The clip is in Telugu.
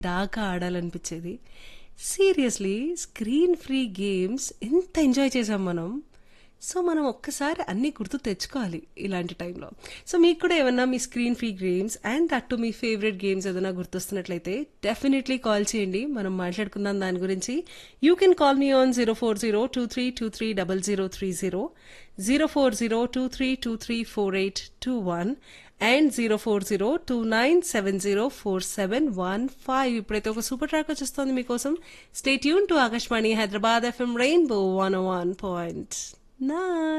దాకా ఆడాలనిపించేది సీరియస్లీ స్క్రీన్ ఫ్రీ గేమ్స్ ఎంత ఎంజాయ్ చేసాం మనం సో మనం ఒక్కసారి అన్నీ గుర్తు తెచ్చుకోవాలి ఇలాంటి టైంలో సో మీకు కూడా ఏమన్నా మీ screen free games and that to మీ ఫేవరెట్ గేమ్స్ ఏదైనా గుర్తొస్తున్నట్లయితే డెఫినెట్లీ కాల్ చేయండి మనం మాట్లాడుకుందాం దాని గురించి you can call me on zero four zero two three two three double zero three zero zero four zero two three two three four eight two one and zero four zero two nine seven zero four seven one five ఇప్పుడైతే ఒక సూపర్ ట్రాక్ వచ్చేస్తుంది మీకోసం stay tune to Akashvani Hyderabad FM rainbow one one point nine